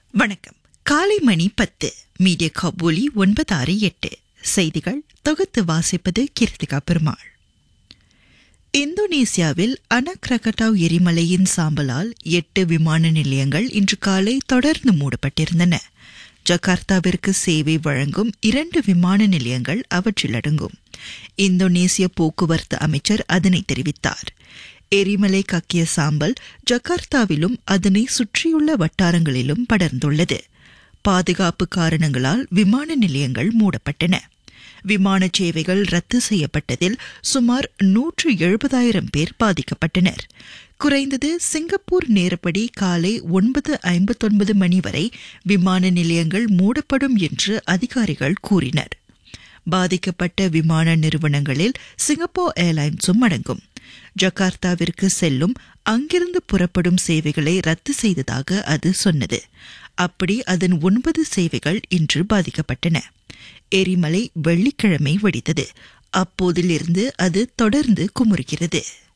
வணக்கம் காலை மணி பத்து மீடியா கபூலி ஒன்பது ஆறு எட்டு செய்திகள் தொகுத்து வாசிப்பது கீர்த்திகா பெருமாள் இந்தோனேசியாவில் அனக்ரகட்டாவ் எரிமலையின் சாம்பலால் எட்டு விமான நிலையங்கள் இன்று காலை தொடர்ந்து மூடப்பட்டிருந்தன ஜகார்த்தாவிற்கு சேவை வழங்கும் இரண்டு விமான நிலையங்கள் அவற்றில் அடங்கும் இந்தோனேசிய போக்குவரத்து அமைச்சர் அதனை தெரிவித்தார் எரிமலை கக்கிய சாம்பல் ஜகார்த்தாவிலும் அதனை சுற்றியுள்ள வட்டாரங்களிலும் படர்ந்துள்ளது பாதுகாப்பு காரணங்களால் விமான நிலையங்கள் மூடப்பட்டன விமான சேவைகள் ரத்து செய்யப்பட்டதில் சுமார் நூற்று எழுபதாயிரம் பேர் பாதிக்கப்பட்டனர் குறைந்தது சிங்கப்பூர் நேரப்படி காலை ஒன்பது ஐம்பத்தொன்பது மணி வரை விமான நிலையங்கள் மூடப்படும் என்று அதிகாரிகள் கூறினர் பாதிக்கப்பட்ட விமான நிறுவனங்களில் சிங்கப்பூர் ஏர்லைன்ஸும் அடங்கும் ஜகார்த்தாவிற்கு செல்லும் அங்கிருந்து புறப்படும் சேவைகளை ரத்து செய்ததாக அது சொன்னது அப்படி அதன் ஒன்பது சேவைகள் இன்று பாதிக்கப்பட்டன எரிமலை வெள்ளிக்கிழமை வெடித்தது அப்போதிலிருந்து அது தொடர்ந்து குமுறுகிறது